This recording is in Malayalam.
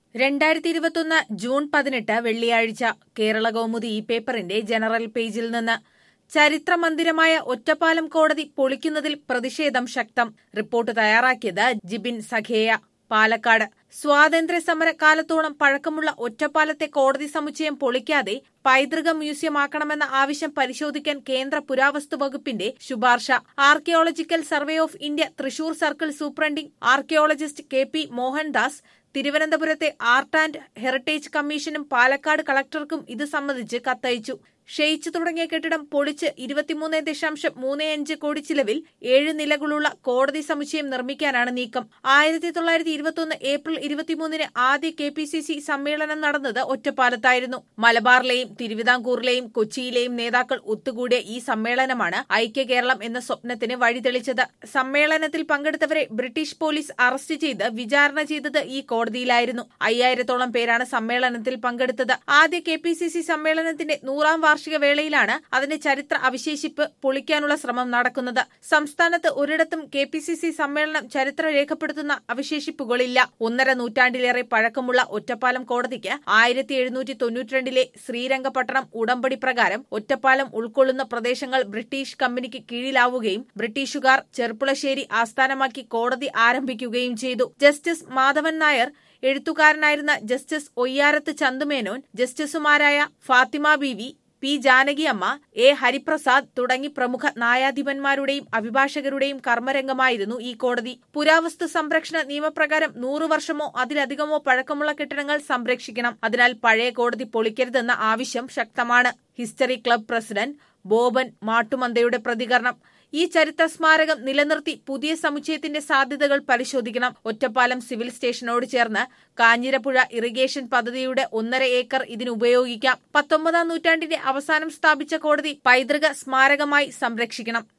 രണ്ടായിരത്തി ഇരുപത്തൊന്ന് ജൂൺ പതിനെട്ട് വെള്ളിയാഴ്ച കേരള കൗമുദി ഈ പേപ്പറിന്റെ ജനറൽ പേജിൽ നിന്ന് ചരിത്രമന്ദിരമായ ഒറ്റപ്പാലം കോടതി പൊളിക്കുന്നതിൽ പ്രതിഷേധം ശക്തം റിപ്പോർട്ട് തയ്യാറാക്കിയത് ജിബിൻ സഖേയ പാലക്കാട് സ്വാതന്ത്ര്യ സമര കാലത്തോളം പഴക്കമുള്ള ഒറ്റപ്പാലത്തെ കോടതി സമുച്ചയം പൊളിക്കാതെ പൈതൃക മ്യൂസിയമാക്കണമെന്ന ആവശ്യം പരിശോധിക്കാൻ കേന്ദ്ര പുരാവസ്തു വകുപ്പിന്റെ ശുപാർശ archaeological survey of India Thrissur circle superintending archaeologist K P Mohandas തിരുവനന്തപുരത്തെ ആർട്ട് ആൻഡ് ഹെറിറ്റേജ് കമ്മീഷനും പാലക്കാട് കളക്ടർക്കും ഇത് സംബന്ധിച്ച് കത്തയച്ചു ക്ഷയിച്ചു തുടങ്ങിയ കെട്ടിടം പൊളിച്ച് ഇരുപത്തിമൂന്ന് ദശാംശം മൂന്ന് അഞ്ച് കോടി ചിലവിൽ ഏഴ് നിലകളുള്ള കോടതി സമുച്ചയം നിർമ്മിക്കാനാണ് നീക്കം ആയിരത്തി തൊള്ളായിരത്തി ഇരുപത്തിയൊന്ന് ഏപ്രിൽ ഇരുപത്തിമൂന്നിന് ആദ്യ കെ പി സി സി സമ്മേളനം നടന്നത് ഒറ്റപ്പാലത്തായിരുന്നു മലബാറിലെയും തിരുവിതാംകൂറിലെയും കൊച്ചിയിലെയും നേതാക്കൾ ഒത്തുകൂടിയ ഈ സമ്മേളനമാണ് ഐക്യ കേരളം എന്ന സ്വപ്നത്തിന് വഴിതെളിച്ചത് സമ്മേളനത്തിൽ പങ്കെടുത്തവരെ ബ്രിട്ടീഷ് പോലീസ് അറസ്റ്റ് ചെയ്ത് വിചാരണ ചെയ്തത് ഈ കോടതിയിലായിരുന്നു അയ്യായിരത്തോളം പേരാണ് സമ്മേളനത്തിൽ പങ്കെടുത്തത് ആദ്യ കെ പി സി സി സമ്മേളനത്തിന്റെ നൂറാം വാർഷിക വേളയിലാണ് അതിന്റെ ചരിത്ര അവശേഷിപ്പ് പൊളിക്കാനുള്ള ശ്രമം നടക്കുന്നത് സംസ്ഥാനത്ത് ഒരിടത്തും കെ പി സി സി സമ്മേളനം ചരിത്ര രേഖപ്പെടുത്തുന്ന അവശേഷിപ്പുകളില്ല ഒന്നര നൂറ്റാണ്ടിലേറെ പഴക്കമുള്ള ഒറ്റപ്പാലം കോടതിക്ക് ആയിരത്തി എഴുന്നൂറ്റി തൊണ്ണൂറ്റിരണ്ടിലെ ശ്രീരംഗപട്ടണം ഉടമ്പടി പ്രകാരം ഒറ്റപ്പാലം ഉൾക്കൊള്ളുന്ന പ്രദേശങ്ങൾ ബ്രിട്ടീഷ് കമ്പനിക്ക് കീഴിലാവുകയും ബ്രിട്ടീഷുകാർ ചെർപ്പുളശ്ശേരി ആസ്ഥാനമാക്കി കോടതി ആരംഭിക്കുകയും ചെയ്തു ജസ്റ്റിസ് മാധവൻ നായർ എഴുത്തുകാരനായിരുന്ന ജസ്റ്റിസ് ഒയ്യാരത്ത് ചന്തുമേനോൻ ജസ്റ്റിസുമാരായ ഫാത്തിമ ബീവി പി ജാനകിയമ്മ എ ഹരിപ്രസാദ് തുടങ്ങി പ്രമുഖ ന്യായാധിപന്മാരുടെയും അഭിഭാഷകരുടെയും കർമ്മരംഗമായിരുന്നു ഈ കോടതി പുരാവസ്തു സംരക്ഷണ നിയമപ്രകാരം നൂറു വർഷമോ അതിലധികമോ പഴക്കമുള്ള കെട്ടിടങ്ങൾ സംരക്ഷിക്കണം അതിനാൽ പഴയ കോടതി പൊളിക്കരുതെന്ന ആവശ്യം ശക്തമാണ് ഹിസ്റ്ററി ക്ലബ് പ്രസിഡന്റ് ബോബൻ മാട്ടുമന്തയുടെ പ്രതികരണം ഈ ചരിത്ര സ്മാരകം നിലനിർത്തി പുതിയ സമുച്ചയത്തിന്റെ സാധ്യതകൾ പരിശോധിക്കണം ഒറ്റപ്പാലം സിവിൽ സ്റ്റേഷനോട് ചേർന്ന് കാഞ്ഞിരപ്പുഴ ഇറിഗേഷൻ പദ്ധതിയുടെ ഒന്നര ഏക്കർ ഇതിന് ഉപയോഗിക്കാം പത്തൊമ്പതാം നൂറ്റാണ്ടിന്റെ അവസാനം സ്ഥാപിച്ച കോടതി പൈതൃക സ്മാരകമായി സംരക്ഷിക്കണം